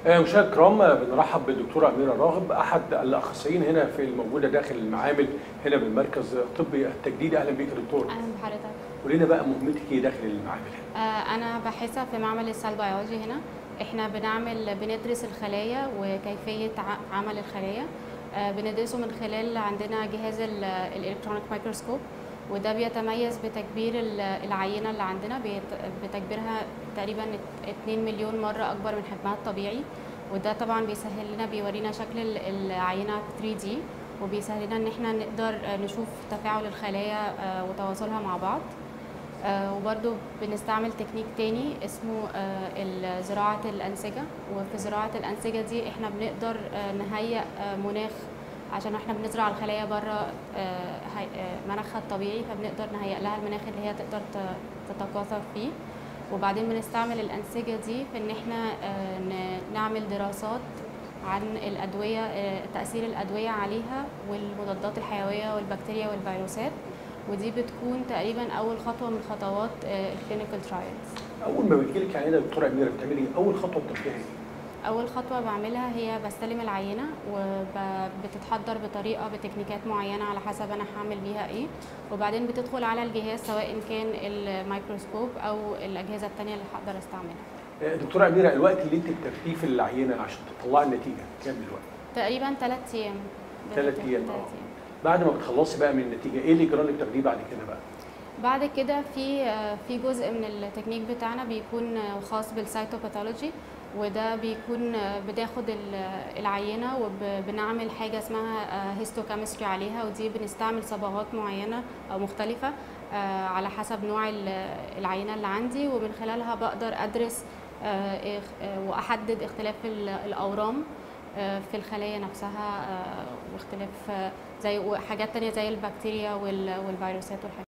آه، مشاهد الكرام آه، بنرحب بالدكتوره اميره راغب احد الاخصائيين هنا في الموجوده داخل المعامل هنا بالمركز الطبي التجديدي اهلا بيك يا دكتور اهلا بحضرتك قولي لنا بقى مهمتك ايه داخل المعامل آه، انا باحثه في معمل السيل بيولوجي هنا احنا بنعمل بندرس الخلايا وكيفيه ع- عمل الخلايا آه، بندرسه من خلال عندنا جهاز الالكترونيك مايكروسكوب وده بيتميز بتكبير ال- العينه اللي عندنا بيت- بتكبيرها تقريبا 2 مليون مره اكبر من حجمها الطبيعي وده طبعا بيسهل لنا بيورينا شكل ال- العينه 3 دي وبيسهل لنا ان احنا نقدر آه، نشوف تفاعل الخلايا آه، وتواصلها مع بعض آه، وبرضو بنستعمل تكنيك تاني اسمه آه، زراعة الأنسجة وفي زراعة الأنسجة دي احنا بنقدر آه، نهيئ آه، مناخ عشان احنا بنزرع الخلايا بره آه، هي- آه، مناخها الطبيعي فبنقدر نهيئ لها المناخ اللي هي تقدر ت- تتكاثر فيه وبعدين بنستعمل الأنسجة دي في إن احنا آه، ن- نعمل دراسات عن الأدوية آه، تأثير الأدوية عليها والمضادات الحيوية والبكتيريا والفيروسات ودي بتكون تقريبا اول خطوه من خطوات الكلينيكال ترايلز اول ما بتجي لك عينه يا دكتوره اميره بتعملي ايه اول خطوه بتعمليها ايه اول خطوه بعملها هي بستلم العينه وبتتحضر بطريقه بتكنيكات معينه على حسب انا هعمل بيها ايه وبعدين بتدخل على الجهاز سواء كان الميكروسكوب او الاجهزه التانية اللي هقدر استعملها آه، دكتوره اميره الوقت اللي انت بتاخديه في العينه عشان تطلعي النتيجه كام الوقت تقريبا ثلاث ايام ده ثلاث بتاخد ايام تلات اه بعد ما بتخلصي بقى من النتيجه ايه الاجراء اللي بتاخديه بعد كده بقى بعد كده في في جزء من التكنيك بتاعنا بيكون خاص بالسايتوباثولوجي وده بيكون بناخد ال- العينه وبنعمل حاجه اسمها هيستوكيمستري عليها ودي بنستعمل صبغات معينه او مختلفه آه، على حسب نوع ال- العينه اللي عندي ومن خلالها بقدر ادرس آه، إخ- آه، واحدد اختلاف ال- الاورام آه، في الخلايا نفسها آه، واختلاف آه، زي وحاجات تانية زي البكتيريا وال- والفيروسات والحاجات